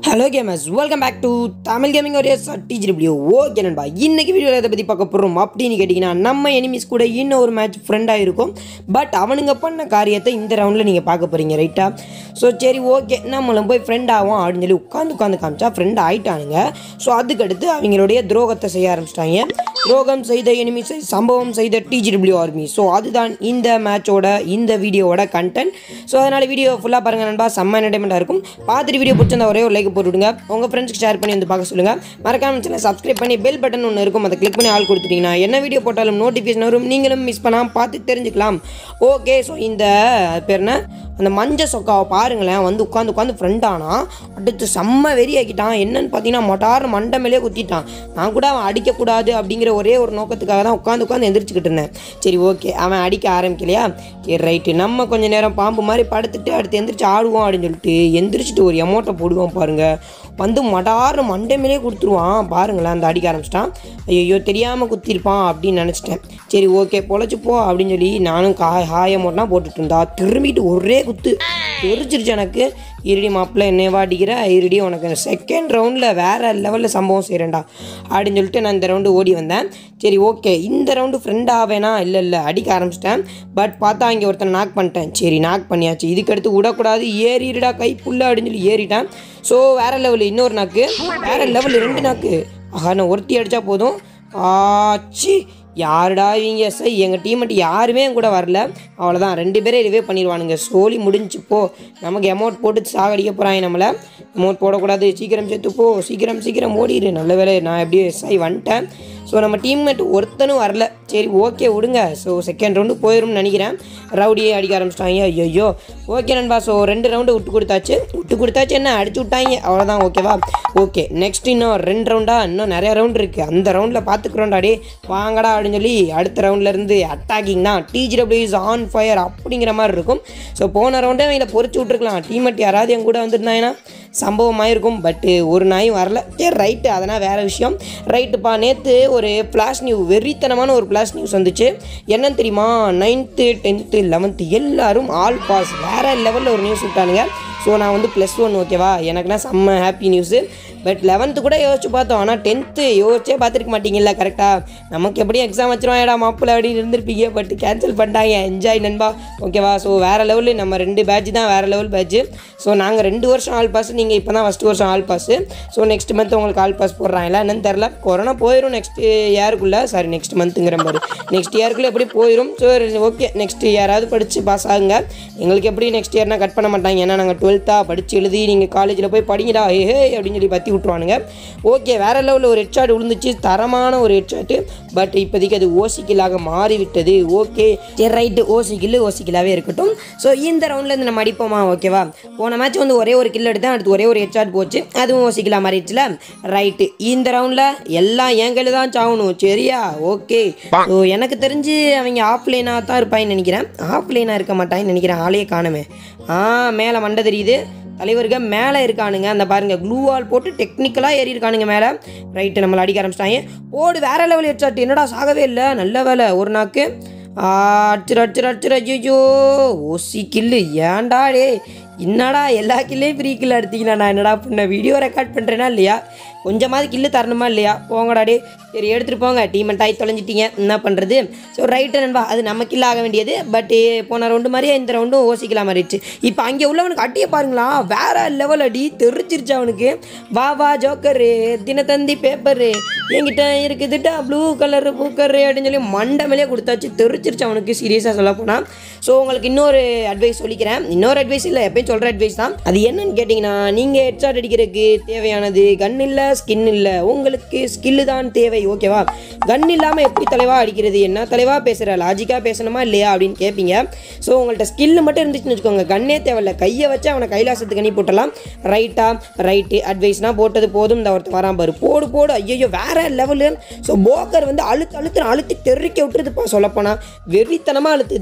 hello gamers welcome back to Tamil gaming ஒரே teacher video okay நண்பா இன்னைக்கு வீடியோவில் எதை பற்றி பார்க்க போகிறோம் அப்படின்னு கேட்டிங்கன்னா நம்ம எனிமிஸ் கூட இன்னும் ஒரு மேட்ச் ஃப்ரெண்டாக இருக்கும் பட் அவனுங்க பண்ண காரியத்தை இந்த ரவுண்டில் நீங்கள் பார்க்க போகிறீங்க ரைட்டா ஸோ சரி ஓகே நம்மளும் போய் ஃப்ரெண்ட் ஆகும் அப்படின்னு சொல்லி உட்காந்து உட்காந்து காமிச்சா ஃப்ரெண்ட் ஆயிட்டானுங்க ஸோ அதுக்கடுத்து அவங்களுடைய துரோகத்தை செய்ய ஆரம்பிச்சிட்டாங்க துரோகம் செய்த எனிமிஸை சம்பவம் செய்த டிஜிடபிள்யூ ஆர்மி ஸோ அதுதான் இந்த மேட்சோட இந்த வீடியோவோட கண்டென்ட் ஸோ அதனால் வீடியோ ஃபுல்லாக பாருங்கள் நண்பா செம்ம என்டர்டைன்மெண்ட்டாக இருக்கும் பார்த்துட்டு வீடியோ பிடிச்சிருந்தா ஒரே ஒரு லைக் போட்டு விடுங்க உங்கள் ஃப்ரெண்ட்ஸ்க்கு ஷேர் பண்ணி வந்து பார்க்க சொல்லுங்கள் மறக்காம சேனல் சப்ஸ்கிரைப் பண்ணி பெல் பட்டன் ஒன்று இருக்கும் அதை கிளிக் பண்ணி ஆள் கொடுத்துட்டீங்கன்னா என்ன வீடியோ போட்டாலும் நோட்டிஃபிகேஷன் வரும் நீங்களும் மிஸ் பண்ணாமல் பார்த்து தெரிஞ்சுக்கலாம் ஓகே ஸோ இந்த அது பேர் என்ன அந்த மஞ்ச சொக்காவை பாருங்களேன் வந்து உட்காந்து உட்காந்து ஃப்ரெண்ட் ஆனா அடுத்து செம்ம வெறி ஆக்கிட்டான் என்னன்னு பார்த்தீங்கன்னா மொட்டார் மண்டை மேலே குத்திட்டான் நான் கூட அவன் அடிக்கக்கூடாது அப்படிங்கிற ஒரே ஒரு நோக்கத்துக்காக தான் உட்காந்து உட்காந்து எந்திரிச்சுக்கிட்டு இருந்தேன் சரி ஓகே அவன் அடிக்க ஆரம்பிக்கலையா சரி ரைட்டு நம்ம கொஞ்ச நேரம் பாம்பு மாதிரி படுத்துட்டு அடுத்து எந்திரிச்சு ஆடுவோம் அப்படின்னு சொல்லிட்டு எந்திரிச்சிட்டு ஒரு எமௌண்ட்டை போடுவோம் பாருங்க வந்து மடார்னு மண்டை மேலே கொடுத்துருவான் பாருங்களேன் அந்த அடிக்க ஆரம்பிச்சிட்டான் ஐயோ தெரியாமல் குத்திருப்பான் அப்படின்னு நினச்சிட்டேன் சரி ஓகே பொழைச்சி போ அப்படின்னு சொல்லி நானும் கா ஹாய மோட்டெலாம் போட்டுட்டு இருந்தா திரும்பிட்டு ஒரே குத்து தெரிச்சிருச்சு எனக்கு இருடி மாப்பிள்ள என்னையவா அடிக்கிற இருடி உனக்கு செகண்ட் ரவுண்டில் வேறு லெவலில் சம்பவம் செய்கிறேன்டா அப்படின்னு சொல்லிட்டு நான் இந்த ரவுண்டு ஓடி வந்தேன் சரி ஓகே இந்த ரவுண்டு ஃப்ரெண்ட் ஆவேனா இல்லை இல்லை அடிக்க ஆரம்பிச்சிட்டேன் பட் பார்த்தா இங்கே ஒருத்தன் நாக் பண்ணிட்டேன் சரி நாக் பண்ணியாச்சு இதுக்கடுத்து விடக்கூடாது ஏறிடுடா கை புல்ல அப்படின்னு சொல்லி ஏறிட்டேன் ஸோ வேறு லெவல் இன்னொரு நாக்கு வேறு லெவல் ரெண்டு நாக்கு ஆஹா நான் ஒருத்தி அடித்தா போதும் ஆச்சி யாருடா இவங்க சை எங்கள் டீமெட்டு யாருமே என் கூட வரல அவ்வளோதான் ரெண்டு பேரே ரிவே பண்ணிடுவானுங்க சோலி முடிஞ்சு போ நமக்கு அமௌண்ட் போட்டு சாகடிக்க போகிறாங்க நம்மளை அமௌண்ட் போடக்கூடாது சீக்கிரம் சேர்த்து போ சீக்கிரம் சீக்கிரம் ஓடிடு நல்ல வேலை நான் எப்படியே சை வந்துட்டேன் ஸோ நம்ம டீம்மேட் ஒருத்தனும் வரல சரி ஓகே விடுங்க ஸோ செகண்ட் ரவுண்டு போயிடும்னு நினைக்கிறேன் ரவுடியே அடிக்க ஆரம்பிச்சிட்டாங்க ஐயோ ஓகே நண்பா ஸோ ரெண்டு ரவுண்டு விட்டு கொடுத்தாச்சு விட்டு கொடுத்தாச்சு என்ன அடிச்சு விட்டாங்க அவ்வளோதான் ஓகேவா ஓகே நெக்ஸ்ட் இன்னும் ரெண்டு ரவுண்டா இன்னும் நிறைய ரவுண்ட் இருக்குது அந்த ரவுண்டில் பார்த்துக்குறோம்டா டே வாங்கடா அப்படின்னு சொல்லி அடுத்த ரவுண்ட்லேருந்து அட்டாக்கிங் தான் டிஜிடபிள்யூ இஸ் ஆன் ஃபயர் அப்படிங்கிற மாதிரி இருக்கும் ஸோ போன ரவுண்டே அவங்கள பொறிச்சு விட்ருக்கலாம் டீமெட் யாராவது என் கூட வந்துருந்தாங்கன்னா சம்பவம் ஆயிருக்கும் பட்டு ஒரு நாயும் வரல சரி ரைட்டு அதனால் வேறு விஷயம் ரைட்டுப்பா நேற்று ஒரு ஃப்ளாஷ் நியூ வெறித்தனமான ஒரு ஃப்ளாஷ் நியூஸ் வந்துச்சு என்னன்னு தெரியுமா நைன்த்து டென்த்து லெவன்த்து எல்லாரும் ஆல் பாஸ் வேறு லெவலில் ஒரு நியூஸ் விட்டானுங்க ஸோ நான் வந்து ப்ளஸ் ஒன் ஓகேவா எனக்குனா செம்ம ஹாப்பி நியூஸு பட் லெவன்த்து கூட யோசிச்சு பார்த்தோம் ஆனால் டென்த்து யோசிச்சே பார்த்துருக்க மாட்டீங்கல்ல கரெக்டாக நமக்கு எப்படியும் எக்ஸாம் வச்சிருவாங்கடா மாப்பிள்ள அப்படின்னு இருந்திருப்பீங்க பட் கேன்சல் பண்ணிட்டாங்க என்ஜாய் நண்பா ஓகேவா ஸோ வேறு லெவலு நம்ம ரெண்டு பேட்ச் தான் வேறு லெவல் பேட்ச்சு ஸோ நாங்கள் ரெண்டு வருஷம் ஆல் பாஸ் நீங்கள் இப்போ தான் ஃபஸ்ட் வருஷம் all pass so next month உங்களுக்கு ஆல் பாஸ் போடுறாங்களா என்னன்னு தெரில கொரோனா போயிடும் நெக்ஸ்ட் இயருக்குள்ளே சாரி நெக்ஸ்ட் மந்த்துங்கிற மாதிரி நெக்ஸ்ட் இயருக்குள்ளே எப்படி போயிடும் ஸோ ஓகே நெக்ஸ்ட் யாராவது படித்து பாஸ் ஆகுங்க எங்களுக்கு எப்படி நெக்ஸ்ட் இயர்னா கட் பண்ண மாட்டாங்க ஏன்னா நாங்கள் டுவெல்த்தாக படித்து எழுதி நீங்கள் காலேஜில் போய் படிங்கடா ஏஹே அப்படின்னு சொல்லி பற்றி விட்ருவானுங்க ஓகே வேறு லெவலில் ஒரு ஹெட்ஷாட் விழுந்துச்சு தரமான ஒரு ஹெட்ஷாட்டு பட் இப்போதைக்கு அது ஓசிக்கிலாக மாறிவிட்டது ஓகே சரி ரைட்டு ஓசிக்கில் ஓசிக்கிலாவே இருக்கட்டும் ஸோ இந்த ரவுண்ட்லேருந்து நம்ம அடிப்போமா ஓகேவா போன மேட்ச் வந்து ஒரே ஒரு கில் எடுத்தேன் அடுத்து ஒரே ஒரு ஹெட்ஷாட் போச்சு அதுவும் ஓசிக்கிலா மாறிடுச்சுல ரைட்டு இந்த ரவுண்டில் எல்லாம் என் கையில் தான் சாகணும் சரியா ஓகே ஸோ எனக்கு தெரிஞ்சு அவங்க ஆஃப்லைனாக தான் இருப்பாங்கன்னு நினைக்கிறேன் ஆஃப்லைனாக இருக்க மாட்டாங்கன்னு நினைக்கிறேன் ஆளையே காணுமே ஆ மேலே மண்டை தெரியுது தலைவருங்க மேலே இருக்கானுங்க அந்த பாருங்க க்ளூ வால் போட்டு டெக்னிக்கலாக ஏறி இருக்கானுங்க மேலே ரைட்டு நம்மளை அடிக்க ஆரம்பிச்சிட்டாங்க போடு வேற லெவல் ஹெட்ஷாட் என்னடா சாகவே இல்லை நல்ல வேலை ஒரு நாக்கு அடிச்சிரு அடிச்சிரு அடிச்சிரு ஐயோ ஓசி கில்லு ஏன்டா டே என்னடா எல்லா கில்லையும் ஃப்ரீ கில் எடுத்தீங்களா நான் என்னடா பண்ண வீடியோ ரெக்கார்ட் பண்ணுறேனா இல்லையா கொஞ்சமாவது கில்லு தரணுமா இல்லையா போங்கடா டே சரி எடுத்துகிட்டு போங்க டீமெண்ட் ஆகி தொலைஞ்சிட்டீங்க என்ன பண்ணுறது ஸோ ரைட்டு நண்பா அது நம்ம கில் ஆக வேண்டியது பட் போன ரவுண்டு மாதிரியே இந்த ரவுண்டும் ஓசிக்கலாம் மாறிடுச்சு இப்போ அங்கே உள்ளவனுக்கு அடியை பாருங்களா வேற லெவல் அடி தெரிச்சிருச்சு அவனுக்கு வா வா ஜோக்கரு தினத்தந்தி பேப்பரு என்கிட்ட இருக்குதுட்டா ப்ளூ கலர் பூக்கரு அப்படின்னு சொல்லி மண்டை மேலே கொடுத்தாச்சு தெரிச்சிருச்சு அவனுக்கு சீரியஸாக சொல்ல போனால் ஸோ உங்களுக்கு இன்னொரு அட்வைஸ் சொல்லிக்கிறேன் இன்னொரு அட்வைஸ் இல்லை எப்பயும் சொல்கிற அட்வைஸ் தான் அது என்னன்னு கேட்டிங்கன்னா நீங்கள் ஹெட்ஷாட் அடிக்கிறதுக்கு தேவையானது கன் இல்லை ஸ்கின் இல்லை உங்களுக்கு ஸ்கில்லு தான் தேவை ஓகேவா கன் இல்லாமல் எப்படி தலைவா அடிக்கிறது என்ன தலைவா பேசுகிற லாஜிக்காக பேசணுமா இல்லையா அப்படின்னு கேட்பீங்க ஸோ உங்கள்கிட்ட ஸ்கில்லு மட்டும் இருந்துச்சுன்னு வச்சுக்கோங்க கண்ணே தேவையில்ல கையை வச்சு அவனை கைலாசத்துக்கு அனுப்பி போட்டலாம் ரைட்டா ரைட்டு அட்வைஸ்னால் போட்டது போதும் இந்த ஒருத்தர் வரான் பாரு போடு போடு ஐயோ வேற லெவலு ஸோ போக்கர் வந்து அழுத்து அழுத்து அழுத்தி தெறிக்க விட்டுருதுப்பா சொல்லப்போனால் வெறித்தனமாக அழுத்துது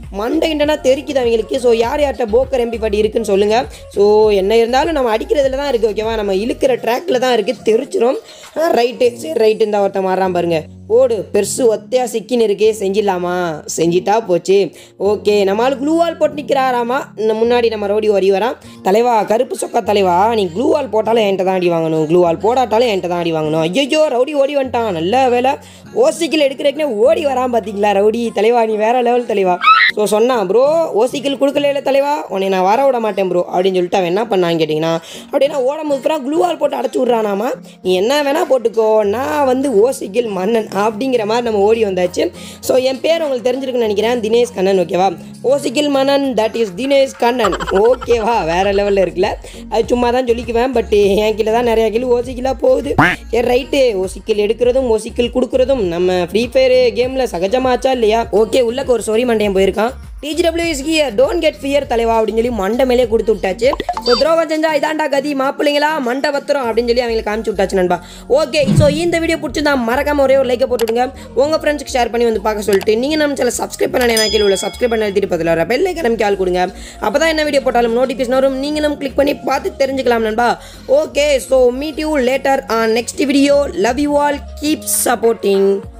மண்டை கிண்டனா தெரிக்குது அவங்களுக்கு ஸோ யார் யார்கிட்ட போக்கர் எம்பி பாட்டி இருக்குன்னு சொல்லுங்கள் ஸோ என்ன இருந்தாலும் நம்ம அடிக்கிறதுல தான் இருக்குது ஓகேவா நம்ம இழுக்கிற ட்ராக்கில் தான் இருக்குது தெரிச்சிரும் ரைட்டு சரி ரைட்டு இந்த ஒருத்தன் மாறான் பாருங்க ஓடு பெருசு ஒத்தையா சிக்கின்னு இருக்கே செஞ்சிடலாமா செஞ்சிட்டா போச்சு ஓகே நம்மளால க்ளூவால் போட்டு நிற்கிறாராமா இந்த முன்னாடி நம்ம ரோடி வரி வரான் தலைவா கருப்பு சொக்கா தலைவா நீ க்ளூவால் போட்டாலும் என்கிட்ட தான் அடி வாங்கணும் க்ளூவால் போடாட்டாலும் என்கிட்ட தான் அடி வாங்கணும் ஐயோ ரவுடி ஓடி வந்துட்டான் நல்ல வேலை ஓசிக்கில் எடுக்கிறதுக்குனே ஓடி வரான் பார்த்தீங்களா ரவுடி தலைவா நீ வேற லெவல் தலைவா ஸோ சொன்னான் ப்ரோ ஓசிக்கில் கொடுக்கல தலைவா உன்னை நான் வர விட மாட்டேன் ப்ரோ அப்படின்னு சொல்லிட்டு அவன் என்ன பண்ணான்னு கேட்டிங்கன்னா அப்படின்னா ஓடம் முப்புறா க்ளூவால் போட்டு அடைச்சி விட்றானாமா நீ என்ன வேணா போட்டுக்கோ நான் வந்து ஓசிக்கில் மன்னன் அப்படிங்கிற மாதிரி நம்ம ஓடி வந்தாச்சு ஸோ என் பேர் உங்களுக்கு தெரிஞ்சிருக்குன்னு நினைக்கிறேன் தினேஷ் கண்ணன் ஓகேவா ஓசிக்கில் மன்னன் தட் இஸ் தினேஷ் கண்ணன் ஓகேவா வேற லெவலில் இருக்குல்ல அது சும்மா தான் சொல்லிக்குவேன் பட் என் கீழே தான் நிறையா கிலோ ஓசிக்கிலாக போகுது சரி ரைட்டு ஓசிக்கில் எடுக்கிறதும் ஓசிக்கில் கொடுக்குறதும் நம்ம ஃப்ரீ ஃபயர் கேமில் சகஜமாச்சா இல்லையா ஓகே உள்ளக்கு ஒரு சொரி மண்டையன் போயிருக்கான் டிஜிடபிள்யூஎஸ் ஹியர் டோன்ட் கெட் ஃபியர் தலைவா அப்படின்னு சொல்லி மண்டை மேலே கொடுத்து விட்டாச்சு ஸோ துரோகம் செஞ்சா இதாண்டா கதி மாப்பிள்ளைங்களா மண்டை பத்திரம் அப்படின்னு சொல்லி அவங்களுக்கு காமிச்சு விட்டாச்சு நண்பா ஓகே ஸோ இந்த வீடியோ பிடிச்சிருந்தா மறக்காம ஒரே ஒரு லைக்கை போட்டுவிடுங்க உங்கள் ஃப்ரெண்ட்ஸ்க்கு ஷேர் பண்ணி வந்து பார்க்க சொல்லிட்டு நீங்கள் நம்ம சேனல் சப்ஸ்கிரைப் பண்ண நான் கீழே உள்ள சப்ஸ்கிரைப் பண்ண எழுதிட்டு பதில் வர பெல் ஐக்கனம் கால் கொடுங்க அப்போ தான் என்ன வீடியோ போட்டாலும் நோட்டிஃபிகேஷன் வரும் நீங்களும் கிளிக் பண்ணி பார்த்து தெரிஞ்சுக்கலாம் நண்பா okay so meet you later on next video love you all keep supporting